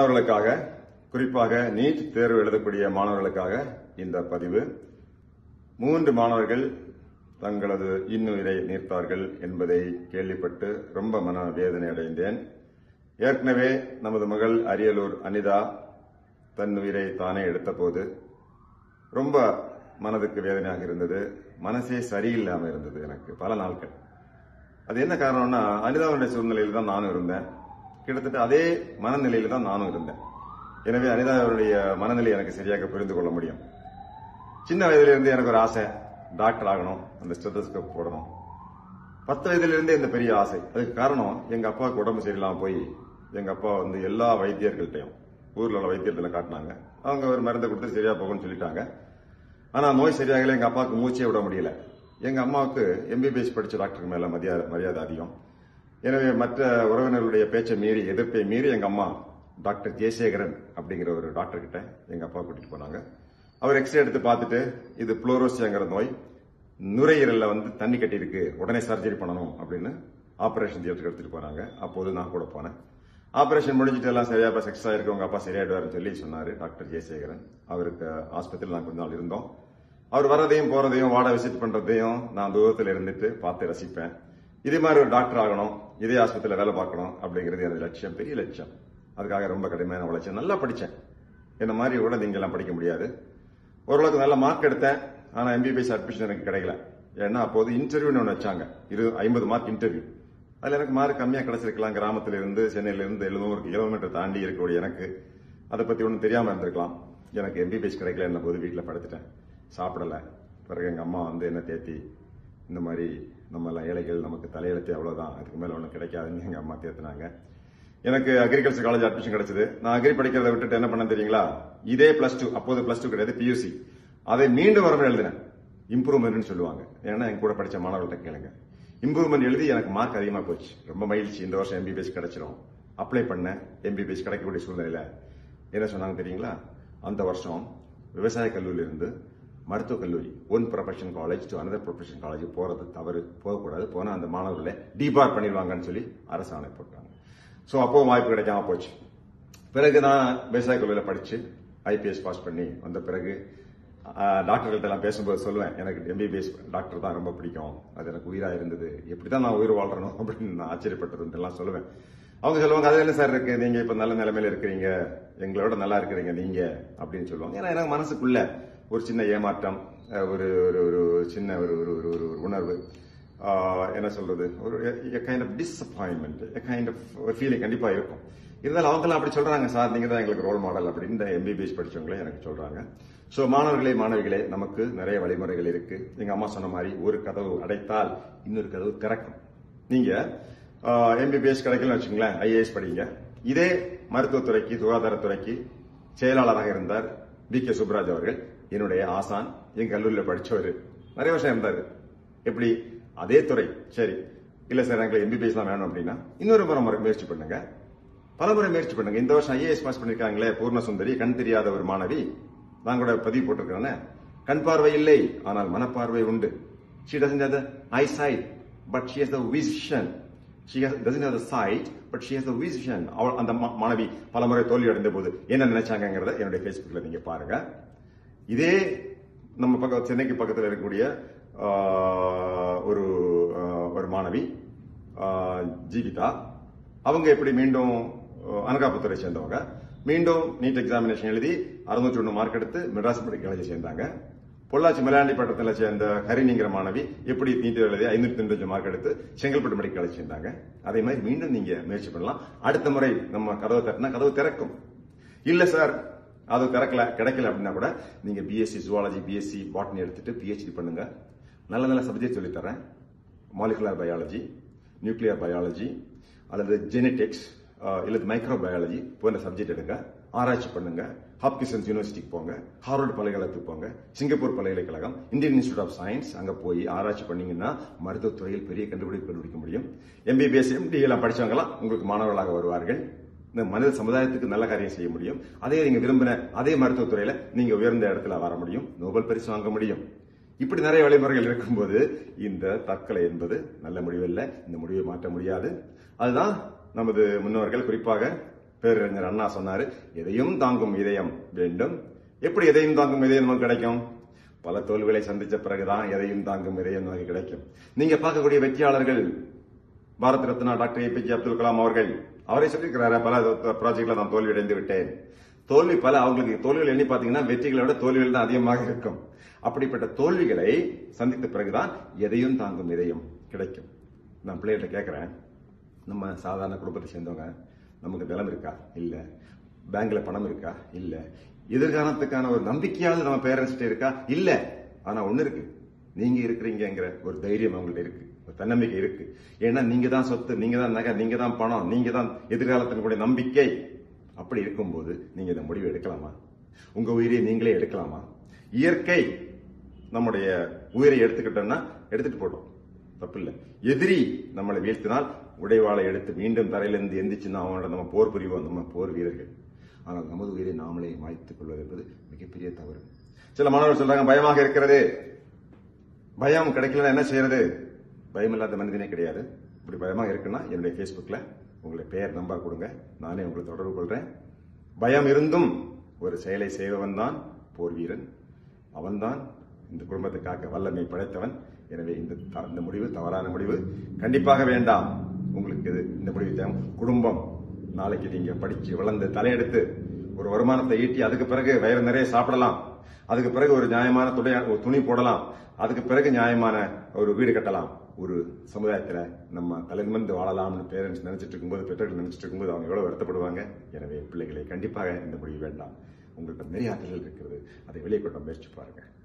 மாணவர்களுக்காக குறிப்பாக நீட் தேர்வு எழுதக்கூடிய மாணவர்களுக்காக இந்த பதிவு மூன்று மாணவர்கள் தங்களது இன்னுயிரை நீர்த்தார்கள் என்பதை கேள்விப்பட்டு ரொம்ப மன வேதனை அடைந்தேன் ஏற்கனவே நமது மகள் அரியலூர் அனிதா தன் உயிரை தானே எடுத்தபோது ரொம்ப மனதுக்கு வேதனையாக இருந்தது மனசே சரியில்லாம இருந்தது எனக்கு பல நாட்கள் அது என்ன காரணம்னா அனிதாவுடைய சூழ்நிலையில் தான் நானும் இருந்தேன் கிட்டத்தட்ட அதே மனநிலையில தான் நானும் இருந்தேன் எனவே அனிதாவுடைய மனநிலை எனக்கு சரியாக புரிந்து கொள்ள முடியும் சின்ன வயதுல இருந்து எனக்கு ஒரு ஆசை டாக்டர் ஆகணும் அந்த ஸ்டெத்தஸ்கோப் போடணும் பத்து வயதுல இருந்தே இந்த பெரிய ஆசை அதுக்கு காரணம் எங்க அப்பாவுக்கு உடம்பு சரியில்லாம போய் எங்க அப்பா வந்து எல்லா வைத்தியர்கள்ட்டையும் ஊர்ல உள்ள வைத்தியர்களை காட்டினாங்க அவங்க ஒரு மருந்தை கொடுத்து சரியா போகும்னு சொல்லிட்டாங்க ஆனா நோய் சரியாகல எங்க அப்பாவுக்கு மூச்சே விட முடியல எங்க அம்மாவுக்கு எம்பிபிஎஸ் படிச்ச டாக்டருக்கு மேல மரியாதை மரியாதை அதிகம் எனவே மற்ற உறவினர்களுடைய பேச்சை மீறி எதிர்ப்பை மீறி எங்க அம்மா டாக்டர் ஜெயசேகரன் அப்படிங்கிற ஒரு டாக்டர் கிட்ட எங்க அப்பா கூட்டிட்டு போனாங்க அவர் எக்ஸ்ரே எடுத்து பார்த்துட்டு இது புளோரோசியாங்கிற நோய் நுரையீரல்ல வந்து தண்ணி கட்டி இருக்கு உடனே சர்ஜரி பண்ணணும் அப்படின்னு ஆபரேஷன் தியேட்டருக்கு எடுத்துட்டு போனாங்க அப்போது நான் கூட போனேன் ஆபரேஷன் முடிஞ்சிட்டு எல்லாம் சரியா இப்ப சக்சஸ் ஆயிருக்கு உங்க அப்பா சரியாயிடுவாருன்னு சொல்லி சொன்னாரு டாக்டர் ஜெயசேகரன் அவருக்கு ஆஸ்பத்திரியில் நான் கொஞ்ச நாள் இருந்தோம் அவர் வரதையும் போறதையும் வாட விசிட் பண்றதையும் நான் தூரத்தில் இருந்துட்டு பார்த்து ரசிப்பேன் இதே மாதிரி ஒரு டாக்டர் ஆகணும் இதே ஆஸ்பத்திரியில் வேலை பார்க்கணும் அப்படிங்கிறது எனது லட்சியம் பெரிய லட்சியம் அதுக்காக ரொம்ப கடுமையான உழைச்சேன் நல்லா படிச்சேன் என்ன மாதிரி கூட நீங்க எல்லாம் படிக்க முடியாது ஓரளவுக்கு நல்ல மார்க் எடுத்தேன் ஆனா எம்பிபிஎஸ் அட்மிஷன் எனக்கு கிடைக்கல ஏன்னா அப்போது இன்டர்வியூன்னு ஒன்று வச்சாங்க இரு ஐம்பது மார்க் இன்டர்வியூ அதுல எனக்கு மார்க் கம்மியா கிடைச்சிருக்கலாம் கிராமத்துல இருந்து சென்னையில இருந்து எழுநூறு கிலோமீட்டர் தாண்டி இருக்கக்கூடிய எனக்கு அதை பத்தி ஒன்றும் தெரியாம இருந்திருக்கலாம் எனக்கு எம்பிபிஎஸ் கிடைக்கல என்ன போது வீட்டில் படுத்துட்டேன் சாப்பிடல பிறகு எங்க அம்மா வந்து என்ன தேத்தி இந்த மாதிரி நம்ம எல்லாம் ஏழைகள் நமக்கு தலையெழுத்து அவ்வளவுதான் அதுக்கு மேல ஒன்றும் கிடைக்காதுன்னு எங்க அம்மா தேத்தினாங்க எனக்கு அக்ரிகல்ச்சர் காலேஜ் அட்மிஷன் கிடைச்சது நான் அக்ரி படிக்கிறத விட்டுட்டு என்ன பண்ண தெரியுங்களா இதே பிளஸ் டூ அப்போது பிளஸ் டூ கிடையாது பியூசி அதை மீண்டும் வரவே எழுதினேன் இம்ப்ரூவ்மெண்ட்னு சொல்லுவாங்க ஏன்னா என் கூட படிச்ச மாணவர்கள்ட்ட கேளுங்க இம்ப்ரூவ்மெண்ட் எழுதி எனக்கு மார்க் அதிகமா போச்சு ரொம்ப மகிழ்ச்சி இந்த வருஷம் எம்பிபிஎஸ் கிடைச்சிரும் அப்ளை பண்ண எம்பிபிஎஸ் கிடைக்கக்கூடிய சூழ்நிலையில என்ன சொன்னாங்க தெரியுங்களா அந்த வருஷம் விவசாய கல்லூரியில இருந்து மருத்துவக் கல்லூரி one profession college to another profession college போறது தவறு போகக்கூடாது போனா அந்த மாணவர்களை டிபார் பண்ணிடுவாங்கன்னு சொல்லி அரசாணை போட்டாங்க சோ அப்போ வாய்ப்பு கிடைக்காம போச்சு பிறகு நான் விவசாய கல்லூரியில் படிச்சு ஐபிஎஸ் பாஸ் பண்ணி வந்த பிறகு டாக்டர்கள்ட்ட எல்லாம் பேசும்போது சொல்லுவேன் எனக்கு எம்பிபிஎஸ் டாக்டர் தான் ரொம்ப பிடிக்கும் அது எனக்கு உயிரா இருந்தது எப்படிதான் நான் உயிர் வாழ்றணும் அப்படின்னு நான் ஆச்சரியப்பட்டது எல்லாம் சொல்லுவேன் அவங்க சொல்லுவாங்க அது என்ன சார் இருக்கு நீங்க இப்ப நல்ல நிலைமையில இருக்கிறீங்க எங்களோட நல்லா இருக்கிறீங்க நீங்க அப்படின்னு சொல்லுவாங்க ஏன்னா எனக்கு மனசுக்குள்ள ஒரு சின்ன ஏமாற்றம் அஹ், ஒரு ஒரு ஒரு சின்ன ஒரு ஒரு ஒரு ஒரு உணர்வு ஆஹ், என்ன சொல்றது ஒரு kind of disappointment kind of feeling கண்டிப்பா இருக்கும் இருந்தாலும் அவங்களாம் அப்படி சொல்றாங்க சார் நீங்க தான் எங்களுக்கு ரோல் மாடல் அப்படின்னு எம்பிபிஎஸ் படிச்சவங்களே எனக்கு சொல்றாங்க சோ மாணவர்களே மாணவிகளே நமக்கு நிறைய வழிமுறைகள் இருக்கு எங்க அம்மா சொன்ன மாதிரி ஒரு கதவு அடைத்தால் இன்னொரு கதவு திறக்கும் நீங்க எம்பிபிஎஸ் கிடைக்கலன்னு வச்சுங்களேன் ஐஏஎஸ் படிங்க இதே மருத்துவத்துறைக்கு சுகாதாரத்துறைக்கு செயலாளராக இருந்தார் பி கே சுப்ராஜ் அவர்கள் என்னுடைய ஆசான் என் கல்லூரியில் படிச்சவர் நிறைய வருஷம் இருந்தாரு எப்படி அதே துறை சரி இல்ல சார் எங்களுக்கு எம்பிபிஎஸ் தான் வேணும் அப்படின்னா இன்னொரு முறை முறை முயற்சி பண்ணுங்க பலமுறை முயற்சி பண்ணுங்க இந்த வருஷம் ஐஏஎஸ் பாஸ் பண்ணிருக்காங்களே பூர்ணசுந்தரி கண் தெரியாத ஒரு மாணவி நான் கூட பதிவு போட்டிருக்கிறேன் கண் பார்வை இல்லை ஆனால் மனப்பார்வை உண்டு she doesn't have the eyesight but she has the vision she has, doesn't have the sight but she has the vision அவள் அந்த மா- மாணவி பலமுறை தோல்வி அடைந்த போது என்ன நினைச்சாங்கங்கிறத என்னுடைய Facebookல நீங்க பாருங்க இதே நம்ம பக்கம் சென்னைக்கு பக்கத்தில் இருக்கக்கூடிய ஆஹ், ஒரு ஆஹ், ஒரு மாணவி ஆஹ், ஜீவிதா அவங்க எப்படி மீண்டும் ஆஹ், அனகாபுத்துறை சேர்ந்தவங்க மீண்டும் நீட் எக்ஸாமினேஷன் எழுதி அறுநூற்றி ஒன்று மார்க் எடுத்து மெட்ராஸ் மெடிக்கல் காலேஜ் சேர்ந்தாங்க பொள்ளாச்சி மலையாண்டி பட்டத்தில் சேர்ந்த ஹரிணிங்கிற மாணவி எப்படி நீட் எழுதி ஐநூத்தி தொண்ணூத்தி மார்க் எடுத்து செங்கல்பட்டு மெடிக்கல் காலேஜ் சேர்ந்தாங்க அதே மாதிரி மீண்டும் நீங்க முயற்சி பண்ணலாம் அடுத்த முறை நம்ம கதவை தட்டினா கதவு திறக்கும் இல்ல சார் அது திறக்கல கிடைக்கல அப்படின்னா கூட நீங்க பிஎஸ்சி ஜுவாலஜி பிஎஸ்சி பாட்னி எடுத்துட்டு பிஹெச்டி பண்ணுங்க நல்ல நல்ல சப்ஜெக்ட் சொல்லி தரேன் மாலிகுலர் பயாலஜி நியூக்ளியர் பயாலஜி அல்லது ஜெனெட்டிக்ஸ் இல்லது மைக்ரோ பயாலஜி போன்ற சப்ஜெக்ட் எடுங்க ஆராய்ச்சி பண்ணுங்க ஹாப்கிசன்ஸ் யூனிவர்சிட்டிக்கு போங்க ஹார்வர்ட் பல்கலைக்கழகத்துக்கு போங்க சிங்கப்பூர் பல்கலைக்கழகம் இந்தியன் இன்ஸ்டியூட் ஆஃப் சயின்ஸ் அங்க போய் ஆராய்ச்சி பண்ணீங்கன்னா மருத்துவத்துறையில் பெரிய கண்டுபிடிப்பு கண்டுபிடிக்க முடியும் எம்பிபிஎஸ் எம்டி எல்லாம் படிச்சவங்க எல்லாம் உங்களுக்கு மாணவர்களாக வருவார்கள் இந்த மனித சமுதாயத்துக்கு நல்ல காரியம் செய்ய முடியும் அதே நீங்க விரும்பின அதே மருத்துவத்துறையில நீங்க உயர்ந்த இடத்துல வர முடியும் நோபல் பரிசு வாங்க முடியும் இப்படி நிறைய வழிமுறைகள் இருக்கும்போது இந்த தற்கொலை என்பது நல்ல முடிவு இல்லை இந்த முடிவை மாற்ற முடியாது அதுதான் நமது முன்னோர்கள் குறிப்பாக பேரறிஞர் அண்ணா சொன்னாரு எதையும் தாங்கும் இதயம் வேண்டும் எப்படி எதையும் தாங்கும் இதயம் நமக்கு கிடைக்கும் பல தோல்விகளை சந்திச்ச பிறகுதான் எதையும் தாங்கும் இதயம் நமக்கு கிடைக்கும் நீங்க பார்க்கக்கூடிய வெற்றியாளர்கள் பாரத் ரத்னா டாக்டர் ஏபிஜே அப்துல் கலாம் அவர்கள் அவரே சொல்லியிருக்கிறாரு பல ப்ராஜெக்ட்ல நான் தோல்வி அடைந்து விட்டேன் தோல்வி பல அவங்களுக்கு தோல்விகள் எண்ணி பாத்தீங்கன்னா வெற்றிகளை விட தோல்விகள் தான் அதிகமாக இருக்கும் அப்படிப்பட்ட தோல்விகளை சந்தித்த பிறகுதான் எதையும் தாங்கும் இதயம் கிடைக்கும் நான் பிள்ளைகிட்ட கேட்கிறேன் நம்ம சாதாரண குடும்பத்தை சேர்ந்தவங்க நமக்கு நிலம் இருக்கா இல்ல பேங்க்ல பணம் இருக்கா இல்ல எதிர்காலத்துக்கான ஒரு நம்பிக்கையாவது நம்ம பேரண்ட்ஸ்கிட்ட இருக்கா இல்ல ஆனா ஒண்ணு இருக்கு நீங்க இருக்கிறீங்கங்கிற ஒரு தைரியம் அவங்கள்ட்ட இருக்கு ஒரு தன்னம்பிக்கை இருக்கு ஏன்னா நீங்க தான் சொத்து நீங்க தான் நகை நீங்க தான் பணம் நீங்க தான் எதிர்காலத்தினுடைய நம்பிக்கை அப்படி இருக்கும்போது நீங்க இந்த முடிவு எடுக்கலாமா உங்க உயிரை நீங்களே எடுக்கலாமா இயற்கை நம்முடைய உயிரை எடுத்துக்கிட்டோம்னா எடுத்துட்டு போட்டோம் தப்பில்லை எதிரி நம்மளை வீழ்த்தினால் உடைவாளை எடுத்து மீண்டும் தரையிலிருந்து எந்திரிச்சுன்னா அவனோட நம்ம போர் புரிவோம் நம்ம போர் வீரர்கள் ஆனால் நமது உயிரை நாமளே மாய்த்துக் கொள்வது என்பது மிகப்பெரிய தவறு சில மாணவர்கள் சொல்றாங்க பயமாக இருக்கிறது பயம் கிடைக்கலன்னா என்ன செய்யறது பயம் இல்லாத மனிதனே கிடையாது இப்படி பயமாக இருக்குன்னா என்னுடைய Facebookல உங்களுடைய பெயர் நம்பர் கொடுங்க நானே உங்களை தொடர்பு கொள்றேன் பயம் இருந்தும் ஒரு செயலை செய்பவன் தான் போர் வீரன் அவன்தான் இந்த குடும்பத்தை காக்க வல்லமை படைத்தவன் எனவே இந்த த- இந்த முடிவு தவறான முடிவு கண்டிப்பாக வேண்டாம் உங்களுக்கு இது இந்த முடிவு தேவை குடும்பம் நாளைக்கு நீங்க படிச்சு வளர்ந்து தலையெடுத்து ஒரு வருமானத்தை ஈட்டி அதுக்கு பிறகு வயிறு நிறைய சாப்பிடலாம் அதுக்கு பிறகு ஒரு நியாயமான துணை ஒரு துணி போடலாம் அதுக்கு பிறகு நியாயமான ஒரு வீடு கட்டலாம் ஒரு சமுதாயத்துல நம்ம தலைநிமிர்ந்து வாழலாம்னு பேரண்ட்ஸ் நினைச்சிட்டு இருக்கும்போது பெற்றோர்கள் நினைச்சிட்டு இருக்கும்போது அவங்க எவ்வளவு வருத்தப்படுவாங்க எனவே பிள்ளைகளை கண்டிப்பாக இந்த முடிவு வேண்டாம் உங்கள்கிட்ட நிறைய ஆற்றல்கள் இருக்கிறது அதை வெளியே கொண்டு வர முயற்சி பாருங்க